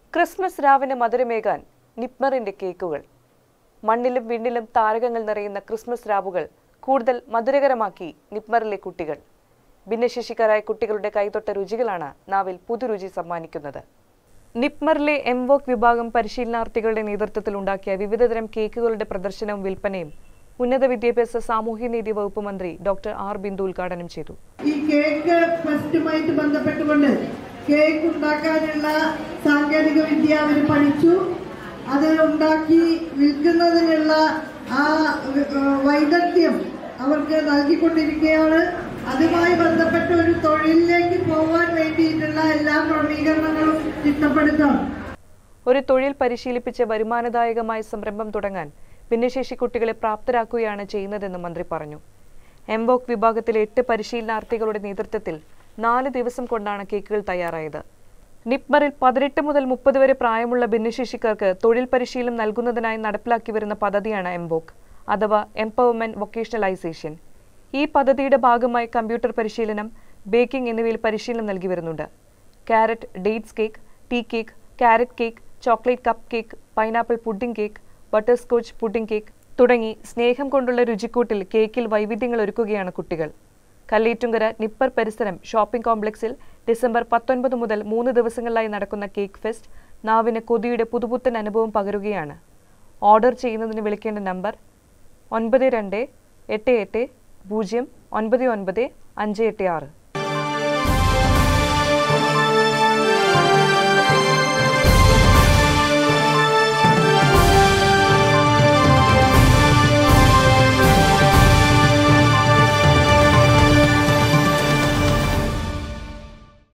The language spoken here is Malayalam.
ക്രിസ്മസ് രാവിന് മധുരമേകാൻ നിപ്മറിന്റെ കേക്കുകൾ മണ്ണിലും വിണ്ണിലും താരകങ്ങൾ നിറയുന്ന ക്രിസ്മസ് രാവുകൾ കൂടുതൽ മധുരകരമാക്കി നിപ്മറിലെ കുട്ടികൾ ഭിന്നശേഷിക്കാരായ കുട്ടികളുടെ കൈതൊട്ട രുചികളാണ് നാവിൽ പുതുരുചി സമ്മാനിക്കുന്നത് നിപ്മറിലെ എംവോക്ക് വിഭാഗം പരിശീലനാർത്ഥികളുടെ നേതൃത്വത്തിൽ ഉണ്ടാക്കിയ വിവിധതരം കേക്കുകളുടെ പ്രദർശനവും വിൽപ്പനയും ഉന്നത വിദ്യാഭ്യാസ സാമൂഹ്യനീതി വകുപ്പ് മന്ത്രി ഡോക്ടർ ആർ ബിന്ദു ഉദ്ഘാടനം ചെയ്തു ഈ കേക്ക് ഫെസ്റ്റുമായിട്ട് ബന്ധപ്പെട്ടുകൊണ്ട് കേക്ക് ഉണ്ടാക്കാനുള്ള സാങ്കേതിക വിദ്യ അവർ പഠിച്ചു അത് ഉണ്ടാക്കി വിൽക്കുന്നതിനുള്ള ആ ഏഹ്, വൈദഗ്ധ്യം അവർക്ക് നൽകിക്കൊണ്ടിരിക്കുകയാണ് അതുമായി ബന്ധപ്പെട്ട ഒരു തൊഴിലിലേക്ക് പോകാൻ വേണ്ടിയിട്ടുള്ള എല്ലാ ക്രമീകരണങ്ങളും ചിട്ടപ്പെടുത്തണം ഒരു തൊഴിൽ പരിശീലിപ്പിച്ച് വരുമാനദായകമായ സംരംഭം തുടങ്ങാൻ ഭിന്നശേഷി കുട്ടികളെ പ്രാപ്തരാക്കുകയാണ് ചെയ്യുന്നതെന്ന് മന്ത്രി പറഞ്ഞു എംബോക്ക് വിഭാഗത്തിലെ എട്ട് പരിശീലനാർത്ഥികളുടെ നേതൃത്വത്തിൽ നാല് ദിവസം കൊണ്ടാണ് കേക്കുകൾ തയ്യാറായത് നിപ്മറിൽ പതിനെട്ട് മുതൽ മുപ്പത് വരെ പ്രായമുള്ള ഭിന്നശേഷിക്കാർക്ക് തൊഴിൽ പരിശീലനം നൽകുന്നതിനായി നടപ്പിലാക്കി വരുന്ന പദ്ധതിയാണ് എംബോക്ക് അഥവാ എംപവർമെന്റ് വൊക്കേഷണലൈസേഷൻ ഈ പദ്ധതിയുടെ ഭാഗമായി കമ്പ്യൂട്ടർ പരിശീലനം ബേക്കിംഗ് എന്നിവയിൽ പരിശീലനം നൽകി വരുന്നുണ്ട് carrot dates cake tea cake carrot cake chocolate cupcake pineapple pudding cake butterscotch pudding cake തുടങ്ങി സ്നേഹം കൊണ്ടുള്ള രുചിക്കൂട്ടിൽ കേക്കിൽ വൈവിധ്യങ്ങൾ ഒരുക്കുകയാണ് കുട്ടികൾ കല്ലേറ്റുങ്കര നിപ്പർ പരിസരം ഷോപ്പിംഗ് കോംപ്ലക്സിൽ ഡിസംബർ പത്തൊൻപത് മുതൽ മൂന്ന് ദിവസങ്ങളിലായി നടക്കുന്ന കേക്ക് ഫെസ്റ്റ് നാവിന് കൊതിയുടെ പുതുപുത്തൻ അനുഭവം പകരുകയാണ് ഓർഡർ ചെയ്യുന്നതിന് വിളിക്കേണ്ട നമ്പർ ഒൻപത് രണ്ട് എട്ട് എട്ട് പൂജ്യം ഒൻപത് ഒൻപത് അഞ്ച് എട്ട് ആറ്